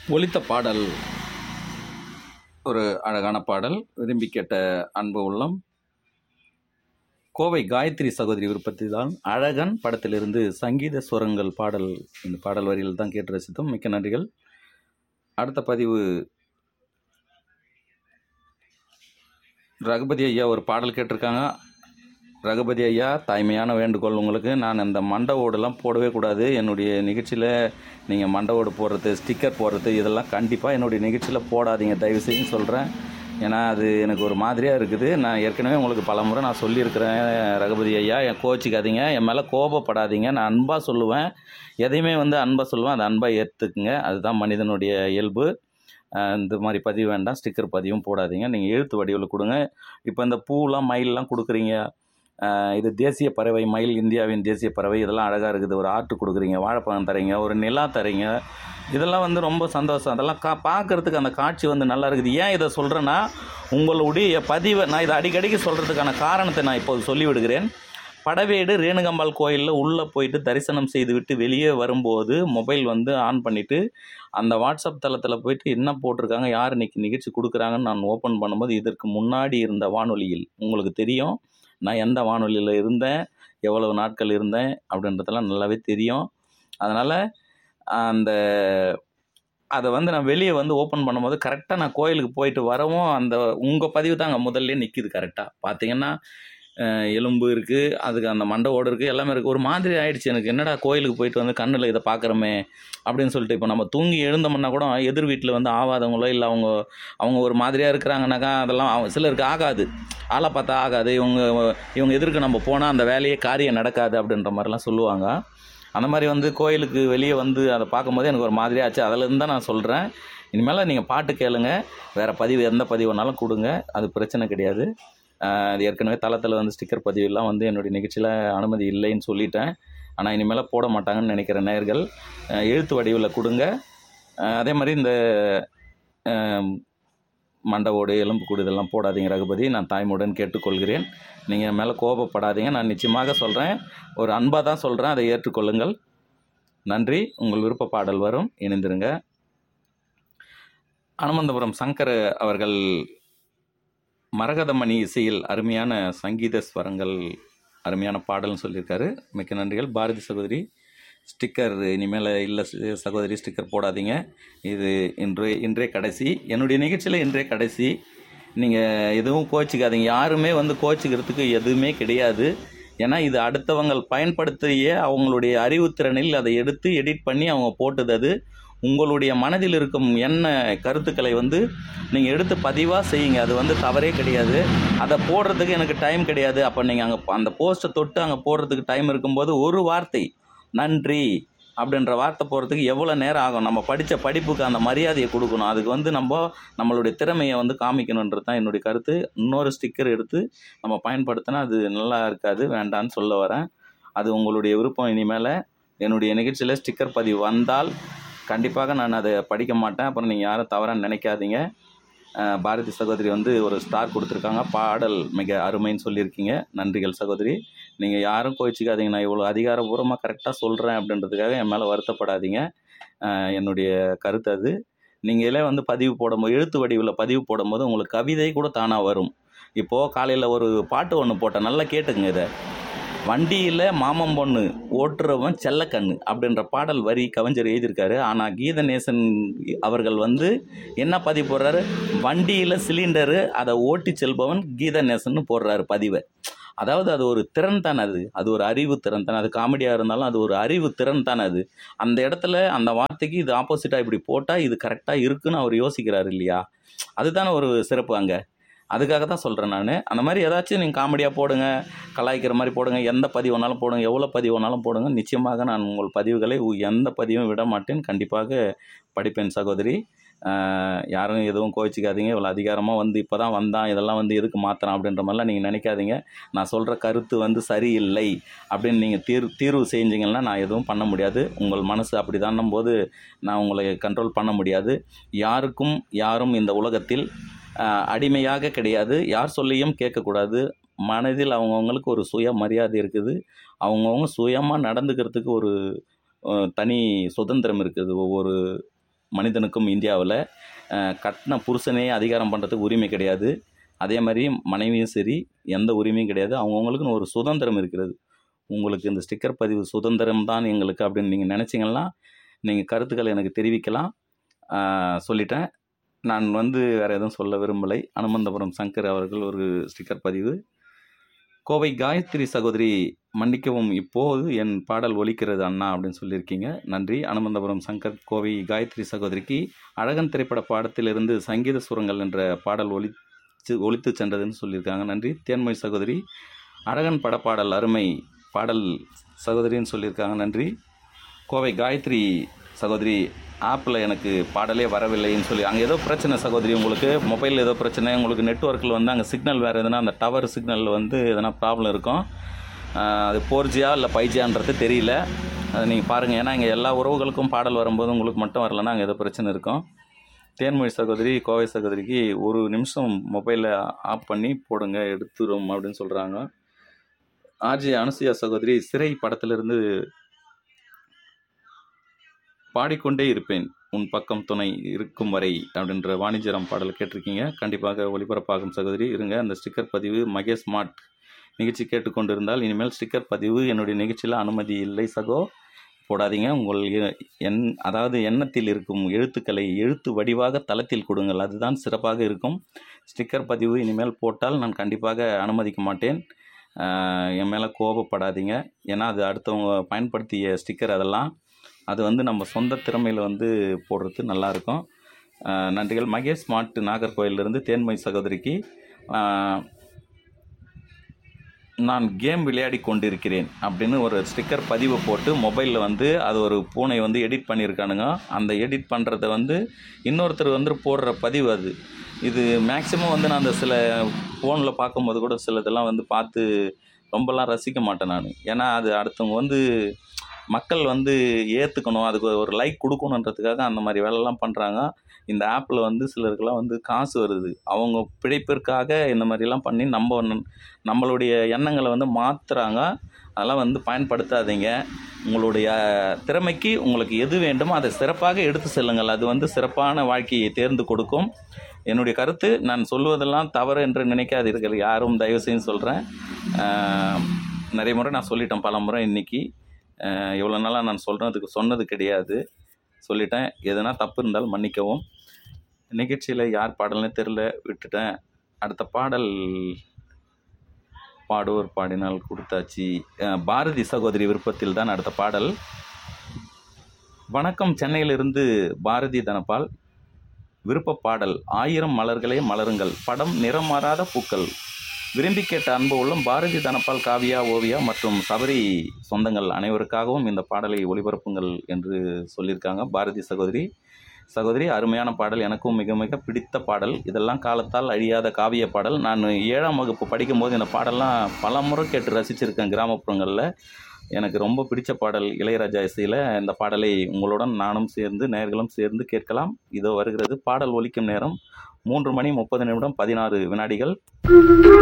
ஒலித்த பாடல் ஒரு அழகான பாடல் விரும்பி கேட்ட அன்பு உள்ளம் கோவை காயத்ரி சகோதரி விருப்பத்தை தான் அழகன் படத்திலிருந்து சங்கீத சுரங்கள் பாடல் இந்த பாடல் வரியில் தான் கேட்டு ரசித்தோம் மிக்க நன்றிகள் அடுத்த பதிவு ரகுபதி ஐயா ஒரு பாடல் கேட்டிருக்காங்க ரகுபதி ஐயா தாய்மையான வேண்டுகோள் உங்களுக்கு நான் இந்த மண்டை ஓடெல்லாம் போடவே கூடாது என்னுடைய நிகழ்ச்சியில் நீங்கள் மண்டை ஓடு போடுறது ஸ்டிக்கர் போடுறது இதெல்லாம் கண்டிப்பாக என்னுடைய நிகழ்ச்சியில் போடாதீங்க தயவு செய்து சொல்கிறேன் ஏன்னா அது எனக்கு ஒரு மாதிரியாக இருக்குது நான் ஏற்கனவே உங்களுக்கு பல முறை நான் சொல்லியிருக்கிறேன் ரகுபதி ஐயா என் கோச்சிக்காதீங்க என் மேலே கோபப்படாதீங்க நான் அன்பாக சொல்லுவேன் எதையுமே வந்து அன்பாக சொல்லுவேன் அதை அன்பாக ஏற்றுக்குங்க அதுதான் மனிதனுடைய இயல்பு அஹ் இந்த மாதிரி பதிவு வேண்டாம் ஸ்டிக்கர் பதிவும் போடாதீங்க நீங்கள் எழுத்து வடிவில் கொடுங்க இப்போ இந்த பூலாம் மயிலெலாம் கொடுக்குறீங்க அஹ் இது தேசிய பறவை மயில் இந்தியாவின் தேசிய பறவை இதெல்லாம் அழகாக இருக்குது ஒரு ஆர்ட் கொடுக்குறீங்க வாழைப்பழம் தரீங்க ஒரு நிலா தரீங்க இதெல்லாம் வந்து ரொம்ப சந்தோஷம் அதெல்லாம் கா பார்க்குறதுக்கு அந்த காட்சி வந்து நல்லா இருக்குது ஏன் இதை சொல்கிறேன்னா உங்களுடைய பதிவை நான் இதை அடிக்கடிக்கு சொல்கிறதுக்கான காரணத்தை நான் இப்போது சொல்லிவிடுகிறேன் படவேடு ரேணுகம்பாள் கோயிலில் உள்ளே போயிட்டு தரிசனம் செய்துவிட்டு வெளியே வரும்போது மொபைல் வந்து ஆன் பண்ணிவிட்டு அந்த வாட்ஸ்அப் தளத்தில் போயிட்டு என்ன போட்டிருக்காங்க யார் இன்னைக்கு நிகழ்ச்சி கொடுக்குறாங்கன்னு நான் ஓப்பன் பண்ணும்போது இதற்கு முன்னாடி இருந்த வானொலியில் உங்களுக்கு தெரியும் நான் எந்த வானொலியில் இருந்தேன் எவ்வளவு நாட்கள் இருந்தேன் அப்படின்றதெல்லாம் நல்லாவே தெரியும் அதனால் அந்த அதை வந்து நான் வெளியே வந்து ஓப்பன் பண்ணும்போது கரெக்டாக நான் கோயிலுக்கு போயிட்டு வரவும் அந்த உங்கள் பதிவு தாங்க முதல்ல நிற்கிது கரெக்டாக பார்த்தீங்கன்னா அஹ், எலும்பு இருக்குது அதுக்கு அந்த மண்டை ஓடு இருக்குது எல்லாமே இருக்குது ஒரு மாதிரி ஆயிடுச்சு எனக்கு என்னடா கோயிலுக்கு போயிட்டு வந்து கண்ணில் இதை பார்க்குறோமே அப்படின்னு சொல்லிட்டு இப்போ நம்ம தூங்கி எழுந்தோம்னா கூட எதிர் வீட்டில் வந்து ஆகாதவங்களோ இல்லை அவங்க அவங்க ஒரு மாதிரியாக இருக்கிறாங்கனாக்கா அதெல்லாம் அவங்க சிலருக்கு ஆகாது ஆளை பார்த்தா ஆகாது இவங்க இவங்க எதிர்க்கு நம்ம போனால் அந்த வேலையே காரியம் நடக்காது அப்படின்ற மாதிரிலாம் சொல்லுவாங்க அந்த மாதிரி வந்து கோயிலுக்கு வெளியே வந்து அதை பார்க்கும்போது எனக்கு ஒரு மாதிரியா ஆச்சு அதிலேருந்து தான் நான் சொல்கிறேன் இனிமேல் நீங்கள் பாட்டு கேளுங்க வேறு பதிவு எந்த பதிவு வேணாலும் கொடுங்க அது பிரச்சனை கிடையாது ஆஹ் அது ஏற்கனவே தளத்தில் வந்து ஸ்டிக்கர் பதிவெல்லாம் வந்து என்னுடைய நிகழ்ச்சியில் அனுமதி இல்லைன்னு சொல்லிட்டேன் ஆனால் இனிமேல் போட மாட்டாங்கன்னு நினைக்கிற நேயர்கள் ஆஹ் எழுத்து வடிவில் கொடுங்க ஆஹ் அதே மாதிரி இந்த ஆம், மண்டவோடு எலும்புக்கூடு இதெல்லாம் போடாதீங்க ரகுபதி நான் தாய்மையுடன் கேட்டுக்கொள்கிறேன் நீங்கள் மேலே கோபப்படாதீங்க நான் நிச்சயமாக சொல்கிறேன் ஒரு அன்பாக தான் சொல்கிறேன் அதை ஏற்றுக்கொள்ளுங்கள் நன்றி உங்கள் விருப்ப பாடல் வரும் இணைந்திருங்க அனுமந்தபுரம் சங்கர் அவர்கள் மரகதமணி இசையில் அருமையான சங்கீத ஸ்வரங்கள் அருமையான பாடல்னு சொல்லியிருக்காரு மிக்க நன்றிகள் பாரதி சகோதரி ஸ்டிக்கர் இனிமேல் இல்லை சி- சகோதரி ஸ்டிக்கர் போடாதீங்க இது இன்று இன்றே கடைசி என்னுடைய நிகழ்ச்சியில் இன்றே கடைசி நீங்கள் எதுவும் கோச்சிக்காதீங்க யாருமே வந்து கோச்சிக்கிறதுக்கு எதுவுமே கிடையாது ஏன்னா இது அடுத்தவங்கள் பயன்படுத்திய அவங்களுடைய அறிவுத்திறனில் அதை எடுத்து எடிட் பண்ணி அவங்க போட்டது அது உங்களுடைய மனதில் இருக்கும் என்ன கருத்துக்களை வந்து நீங்கள் எடுத்து பதிவாக செய்யுங்க அது வந்து தவறே கிடையாது அதை போடுறதுக்கு எனக்கு டைம் கிடையாது அப்போ நீங்கள் அங்கே அந்த போஸ்ட்டை தொட்டு அங்கே போடுறதுக்கு டைம் இருக்கும்போது ஒரு வார்த்தை நன்றி அப்படின்ற வார்த்தை போகிறதுக்கு எவ்வளோ நேரம் ஆகும் நம்ம படித்த படிப்புக்கு அந்த மரியாதையை கொடுக்கணும் அதுக்கு வந்து நம்ம நம்மளுடைய திறமையை வந்து காமிக்கணுன்றது தான் என்னுடைய கருத்து இன்னொரு ஸ்டிக்கர் எடுத்து நம்ம பயன்படுத்தினா அது நல்லா இருக்காது வேண்டான்னு சொல்ல வரேன் அது உங்களுடைய விருப்பம் இனிமேல் என்னுடைய நிகழ்ச்சியில் ஸ்டிக்கர் பதிவு வந்தால் கண்டிப்பாக நான் அதை படிக்க மாட்டேன் அப்புறம் நீங்கள் யாரும் தவறாக நினைக்காதீங்க அஹ் பாரதி சகோதரி வந்து ஒரு ஸ்டார் கொடுத்துருக்காங்க பாடல் மிக அருமைன்னு சொல்லியிருக்கீங்க நன்றிகள் சகோதரி நீங்கள் யாரும் கோச்சிக்காதீங்க நான் இவ்வளோ அதிகாரபூர்வமாக கரெக்டாக சொல்கிறேன் அப்படின்றதுக்காக என் மேலே வருத்தப்படாதீங்க அஹ் என்னுடைய கருத்து அது நீங்களே வந்து பதிவு போடும்போது எழுத்து வடிவில் பதிவு போடும்போது உங்களுக்கு கவிதை கூட தானாக வரும் இப்போது காலையில் ஒரு பாட்டு ஒன்று போட்டேன் நல்லா கேட்டுக்குங்க இதை வண்டியில் மாமன் பொண்ணு ஓட்டுறவன் செல்லக்கண்ணு அப்படின்ற பாடல் வரி கவிஞர் எழுதியிருக்காரு ஆனால் கீதநேசன் அவர்கள் வந்து என்ன பதிவு போடுறாரு வண்டியில் சிலிண்டரு அதை ஓட்டி செல்பவன் கீதநேசன் போடுறாரு பதிவை அதாவது அது ஒரு திறன் தானே அது அது ஒரு அறிவு திறன் தானே அது காமெடியாக இருந்தாலும் அது ஒரு அறிவு திறன் தானே அது அந்த இடத்துல அந்த வார்த்தைக்கு இது ஆப்போசிட்டாக இப்படி போட்டால் இது கரெக்டாக இருக்குன்னு அவர் யோசிக்கிறாரு இல்லையா அதுதானே ஒரு சிறப்பு அங்கே அதுக்காக தான் சொல்கிறேன் நான் அந்த மாதிரி ஏதாச்சும் நீங்கள் காமெடியாக போடுங்க கலாய்க்கிற மாதிரி போடுங்க எந்த பதிவு வேணாலும் போடுங்க எவ்வளோ பதிவு வேணாலும் போடுங்க நிச்சயமாக நான் உங்கள் பதிவுகளை உ- எந்த பதிவும் விட மாட்டேன் கண்டிப்பாக படிப்பேன் சகோதரி ஆஹ் யாரும் எதுவும் கோச்சிக்காதீங்க இவ்வளோ அதிகாரமாக வந்து இப்போ தான் வந்தான் இதெல்லாம் வந்து எதுக்கு மாற்றலாம் அப்படின்ற மாதிரிலாம் நீங்கள் நினைக்காதீங்க நான் சொல்கிற கருத்து வந்து சரியில்லை அப்படின்னு நீங்கள் தீர் தீர்வு செஞ்சீங்கன்னா நான் எதுவும் பண்ண முடியாது உங்கள் மனசு அப்படி போது நான் உங்களை கண்ட்ரோல் பண்ண முடியாது யாருக்கும் யாரும் இந்த உலகத்தில் ஆஹ் அடிமையாக கிடையாது யார் சொல்லியும் கேட்கக்கூடாது மனதில் அவங்கவுங்களுக்கு ஒரு சுய மரியாதை இருக்குது அவங்கவுங்க சுயமாக நடந்துக்கிறதுக்கு ஒரு அஹ், தனி சுதந்திரம் இருக்குது ஒவ்வொரு மனிதனுக்கும் இந்தியாவில் கட்டின புருஷனே அதிகாரம் பண்ணுறதுக்கு உரிமை கிடையாது அதே மாதிரி மனைவியும் சரி எந்த உரிமையும் கிடையாது அவங்கவுங்களுக்குன்னு ஒரு சுதந்திரம் இருக்கிறது உங்களுக்கு இந்த ஸ்டிக்கர் பதிவு சுதந்திரம் தான் எங்களுக்கு அப்படின்னு நீங்கள் நினச்சிங்கன்னா நீங்கள் கருத்துக்களை எனக்கு தெரிவிக்கலாம் ஆஹ் சொல்லிட்டேன் நான் வந்து வேறு எதுவும் சொல்ல விரும்பலை அனுமந்தபுரம் சங்கர் அவர்கள் ஒரு ஸ்டிக்கர் பதிவு கோவை காயத்ரி சகோதரி மன்னிக்கவும் இப்போது என் பாடல் ஒலிக்கிறது அண்ணா அப்படின்னு சொல்லியிருக்கீங்க நன்றி அனுமந்தபுரம் சங்கர் கோவை காயத்ரி சகோதரிக்கு அழகன் திரைப்பட பாடத்திலிருந்து சங்கீத சுரங்கள் என்ற பாடல் ஒலித்து ஒலித்து சென்றதுன்னு சொல்லியிருக்காங்க நன்றி தேன்மொழி சகோதரி அழகன் படப்பாடல் அருமை பாடல் சகோதரின்னு சொல்லியிருக்காங்க நன்றி கோவை காயத்ரி சகோதரி ஆப்பில் எனக்கு பாடலே வரவில்லைன்னு சொல்லி அங்கே ஏதோ பிரச்சனை சகோதரி உங்களுக்கு மொபைலில் ஏதோ பிரச்சனை உங்களுக்கு நெட்ஒர்க்கில் வந்து அங்கே சிக்னல் வேறு எதுனா அந்த டவர் சிக்னலில் வந்து எதனா ப்ராப்ளம் இருக்கும் ஆஹ் அது ஃபோர் ஜியா இல்லை ஃபைவ் ஜியான்றது தெரியல அதை நீங்கள் பாருங்கள் ஏன்னா இங்கே எல்லா உறவுகளுக்கும் பாடல் வரும்போது உங்களுக்கு மட்டும் வரலன்னா அங்கே ஏதோ பிரச்சனை இருக்கும் தேன்மொழி சகோதரி கோவை சகோதரிக்கு ஒரு நிமிஷம் மொபைலை ஆஃப் பண்ணி போடுங்க எடுத்துரும் அப்படின்னு சொல்கிறாங்க ஆர்ஜே அனுசுயா சகோதரி சிறை படத்திலிருந்து பாடிக்கொண்டே இருப்பேன் உன் பக்கம் துணை இருக்கும் வரை அப்படின்ற வாணிஜ்யராம் பாடல் கேட்டிருக்கீங்க கண்டிப்பாக ஒளிபரப்பாகும் சகோதரி இருங்க அந்த ஸ்டிக்கர் பதிவு மகேஷ் ஸ்மார்ட் நிகழ்ச்சி கேட்டுக்கொண்டிருந்தால் இனிமேல் ஸ்டிக்கர் பதிவு என்னுடைய நிகழ்ச்சியில் அனுமதி இல்லை சகோ போடாதீங்க உங்கள் எ- எண் அதாவது எண்ணத்தில் இருக்கும் எழுத்துக்களை எழுத்து வடிவாக தளத்தில் கொடுங்கள் அதுதான் சிறப்பாக இருக்கும் ஸ்டிக்கர் பதிவு இனிமேல் போட்டால் நான் கண்டிப்பாக அனுமதிக்க மாட்டேன் ஆஹ் என் மேலே கோபப்படாதீங்க ஏன்னா அது அடுத்தவங்க பயன்படுத்திய ஸ்டிக்கர் அதெல்லாம் அது வந்து நம்ம சொந்த திறமையில் வந்து போடுறது நல்லாயிருக்கும் நன்றிகள் மகேஷ் ஸ்மார்ட் நாகர்கோயிலிருந்து தேன்மொழி சகோதரிக்கு ஆஹ் நான் கேம் விளையாடி கொண்டிருக்கிறேன் அப்படின்னு ஒரு ஸ்டிக்கர் பதிவு போட்டு மொபைலில் வந்து அது ஒரு பூனை வந்து எடிட் பண்ணியிருக்கானுங்க அந்த எடிட் பண்ணுறத வந்து இன்னொருத்தர் வந்து போடுற பதிவு அது இது மேக்ஸிமம் வந்து நான் அந்த சில ஃபோனில் பார்க்கும்போது கூட சில இதெல்லாம் வந்து பார்த்து ரொம்பலாம் ரசிக்க மாட்டேன் நான் ஏன்னா அது அடுத்தவங்க வந்து மக்கள் வந்து ஏற்றுக்கணும் அதுக்கு ஒரு லைக் கொடுக்கணுன்றதுக்காக அந்த மாதிரி வேலைலாம் பண்ணுறாங்க இந்த ஆப்பில் வந்து சிலருக்கெல்லாம் வந்து காசு வருது அவங்க பிழைப்பிற்காக இந்த மாதிரிலாம் பண்ணி நம்ம ந- நம்மளுடைய எண்ணங்களை வந்து மாற்றுறாங்க அதெல்லாம் வந்து பயன்படுத்தாதீங்க உங்களுடைய திறமைக்கு உங்களுக்கு எது வேண்டுமோ அதை சிறப்பாக எடுத்து செல்லுங்கள் அது வந்து சிறப்பான வாழ்க்கையை தேர்ந்து கொடுக்கும் என்னுடைய கருத்து நான் சொல்லுவதெல்லாம் தவறு என்று நினைக்காதீர்கள் யாரும் தயவு செய்து சொல்கிறேன் நிறைய முறை நான் சொல்லிட்டேன் பல முறை இன்னைக்கு இவ்வளோ நாளாக நான் சொல்கிறதுக்கு சொன்னது கிடையாது சொல்லிட்டேன் எதுனா தப்பு இருந்தாலும் மன்னிக்கவும் நிகழ்ச்சியில் யார் பாடல்னே தெரில விட்டுட்டேன் அடுத்த பாடல் பாடுவோர் பாடினால் கொடுத்தாச்சு அஹ் பாரதி சகோதரி விருப்பத்தில் தான் அடுத்த பாடல் வணக்கம் சென்னையிலிருந்து பாரதி தனபால் விருப்ப பாடல் ஆயிரம் மலர்களே மலருங்கள் படம் நிறம் மாறாத பூக்கள் விரும்பி கேட்ட அன்பு உள்ளம் பாரதி தனபால் காவியா ஓவியா மற்றும் சபரி சொந்தங்கள் அனைவருக்காகவும் இந்த பாடலை ஒளிபரப்புங்கள் என்று சொல்லியிருக்காங்க பாரதி சகோதரி சகோதரி அருமையான பாடல் எனக்கும் மிக மிக பிடித்த பாடல் இதெல்லாம் காலத்தால் அழியாத காவிய பாடல் நான் ஏழாம் வகுப்பு படிக்கும்போது இந்த பாடல்லாம் பல முறை கேட்டு ரசிச்சிருக்கேன் கிராமப்புறங்களில் எனக்கு ரொம்ப பிடிச்ச பாடல் இளையராஜா இசையில் இந்த பாடலை உங்களுடன் நானும் சேர்ந்து நேயர்களும் சேர்ந்து கேட்கலாம் இதோ வருகிறது பாடல் ஒலிக்கும் நேரம் மூன்று மணி முப்பது நிமிடம் பதினாறு வினாடிகள்